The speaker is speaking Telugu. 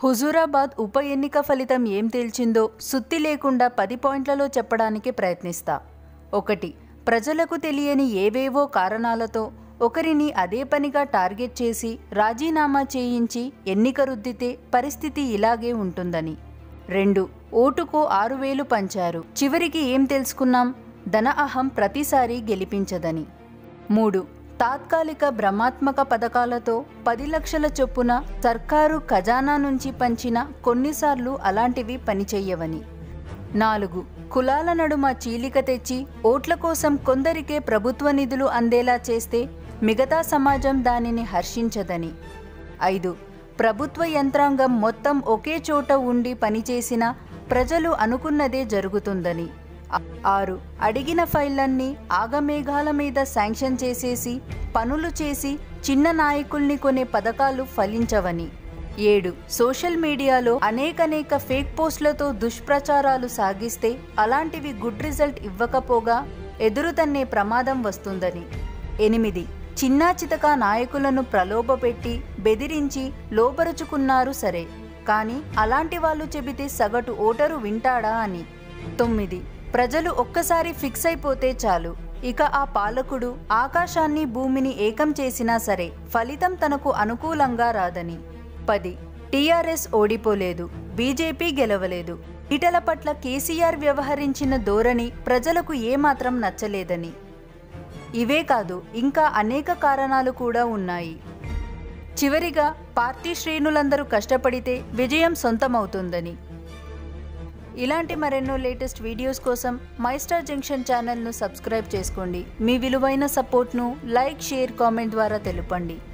హుజూరాబాద్ ఉప ఎన్నిక ఫలితం ఏం తేల్చిందో సుత్తి లేకుండా పది పాయింట్లలో చెప్పడానికి ప్రయత్నిస్తా ఒకటి ప్రజలకు తెలియని ఏవేవో కారణాలతో ఒకరిని అదే పనిగా టార్గెట్ చేసి రాజీనామా చేయించి ఎన్నిక రుద్దితే పరిస్థితి ఇలాగే ఉంటుందని రెండు ఓటుకు ఆరు వేలు పంచారు చివరికి ఏం తెలుసుకున్నాం ధన అహం ప్రతిసారి గెలిపించదని మూడు తాత్కాలిక భ్రమాత్మక పథకాలతో పది లక్షల చొప్పున సర్కారు ఖజానా నుంచి పంచిన కొన్నిసార్లు అలాంటివి పనిచెయ్యవని నాలుగు కులాల నడుమ చీలిక తెచ్చి ఓట్ల కోసం కొందరికే ప్రభుత్వ నిధులు అందేలా చేస్తే మిగతా సమాజం దానిని హర్షించదని ఐదు ప్రభుత్వ యంత్రాంగం మొత్తం ఒకే చోట ఉండి పనిచేసిన ప్రజలు అనుకున్నదే జరుగుతుందని ఆ- ఆరు అడిగిన ఫైళ్లన్నీ ఆగమేఘాల మీద శాంక్షన్ చేసేసి పనులు చేసి చిన్న నాయకుల్ని కొనే పథకాలు ఫలించవని ఏడు సోషల్ మీడియాలో అనేకనేక ఫేక్ పోస్టులతో దుష్ప్రచారాలు సాగిస్తే అలాంటివి గుడ్ రిజల్ట్ ఇవ్వకపోగా ఎదురుతన్నే ప్రమాదం వస్తుందని ఎనిమిది చిన్నా చితక నాయకులను ప్రలోభపెట్టి బెదిరించి లోపరుచుకున్నారు సరే కానీ అలాంటి వాళ్ళు చెబితే సగటు ఓటరు వింటాడా అని తొమ్మిది ప్రజలు ఒక్కసారి ఫిక్స్ అయిపోతే చాలు ఇక ఆ పాలకుడు ఆకాశాన్ని భూమిని ఏకం చేసినా సరే ఫలితం తనకు అనుకూలంగా రాదని పది టీఆర్ఎస్ ఓడిపోలేదు బీజేపీ గెలవలేదు ఈటల పట్ల కేసీఆర్ వ్యవహరించిన ధోరణి ప్రజలకు ఏమాత్రం నచ్చలేదని ఇవే కాదు ఇంకా అనేక కారణాలు కూడా ఉన్నాయి చివరిగా పార్టీ శ్రేణులందరూ కష్టపడితే విజయం సొంతమవుతుందని ఇలాంటి మరెన్నో లేటెస్ట్ వీడియోస్ కోసం మైస్టార్ జంక్షన్ ఛానల్ను సబ్స్క్రైబ్ చేసుకోండి మీ విలువైన సపోర్ట్ను లైక్ షేర్ కామెంట్ ద్వారా తెలుపండి